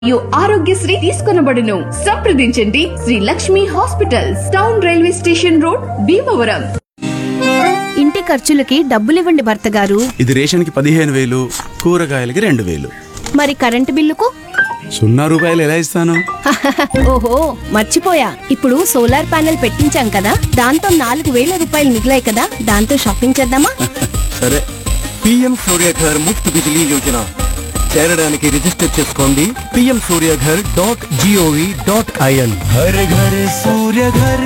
మరియు ఆరోగ్యశ్రీ తీసుకొనబడును సంప్రదించండి Sri Lakshmi hospitals town railway station road Bhimavaram ఇంటి ఖర్చులకి డబ్బులివ్వండి భర్త గారు ఇది రేషన్కి పదిహేను వేలు కూరగాయలకి రెండు వేలు మరి కరెంటు బిల్లుకు సున్నా రూపాయలు ఎలా ఇస్తాను ఓహో మర్చిపోయా ఇప్పుడు సోలార్ ప్యానెల్ పెట్టించాం కదా దాంతో నాలుగు వేల రూపాయలు మిగిలాయి కదా దాంతో షాపింగ్ చేద్దామా సరే పిఎం సూర్యఘర్ ముఫ్త్ బిజిలీ యోజన చేరడానికి రిజిస్టర్ చేసుకోండి PM Suryaghar dot G O V dot I N Har Ghar Suryaghar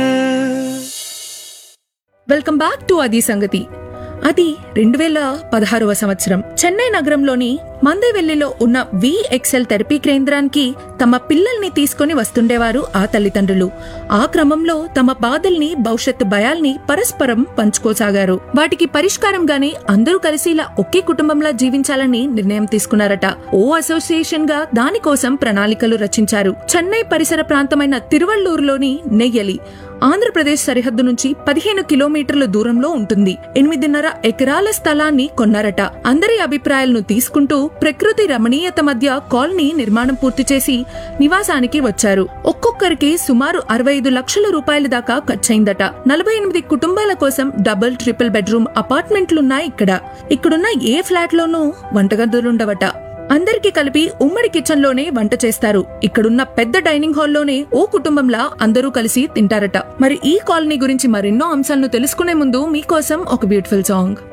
welcome back to అది సంగతి అది రెండు వేల పదహారవ సంవత్సరం చెన్నై నగరంలోని మందేవెల్లిలో ఉన్న విఎక్సెల్ థెరపీ కేంద్రానికి తమ పిల్లల్ని తీసుకొని వస్తుండేవారు ఆ తల్లిదండ్రులు ఆ క్రమంలో తమ బాధల్ని భవిష్యత్తు భయాల్ని పరస్పరం పంచుకోసాగారు వాటికి పరిష్కారంగానే అందరూ కలిసి ఇలా ఒకే కుటుంబంలా జీవించాలని నిర్ణయం తీసుకున్నారట ఓ అసోసియేషన్ గా దానికోసం ప్రణాళికలు రచించారు చెన్నై పరిసర ప్రాంతమైన తిరువள்ளూరులోని నెయ్యలి ఆంధ్రప్రదేశ్ సరిహద్దు నుంచి పదిహేను కిలోమీటర్ల దూరంలో ఉంటుంది ఎనిమిదిన్నర ఎకరాల స్థలాన్ని కొన్నారట అందరి అభిప్రాయాలను తీసుకుంటూ ప్రకృతి రమణీయత మధ్య కాలనీ నిర్మాణం పూర్తి చేసి నివాసానికి వచ్చారు ఒక్కొక్కరికి సుమారు అరవై ఐదు లక్షల రూపాయల దాకా ఖర్చయిందట నలభై ఎనిమిది కుటుంబాల కోసం డబుల్ ట్రిపుల్ బెడ్రూమ్ అపార్ట్మెంట్లున్నాయి ఇక్కడ ఇక్కడున్న ఏ ఫ్లాట్ లోనూ వంటగదులుండవట అందరికీ కలిపి ఉమ్మడి కిచెన్ లోనే వంట చేస్తారు ఇక్కడున్న పెద్ద డైనింగ్ హాల్లోనే ఓ కుటుంబంలా అందరూ కలిసి తింటారట మరి ఈ కాలనీ గురించి మరెన్నో అంశాలను తెలుసుకునే ముందు మీకోసం ఒక బ్యూటిఫుల్ సాంగ్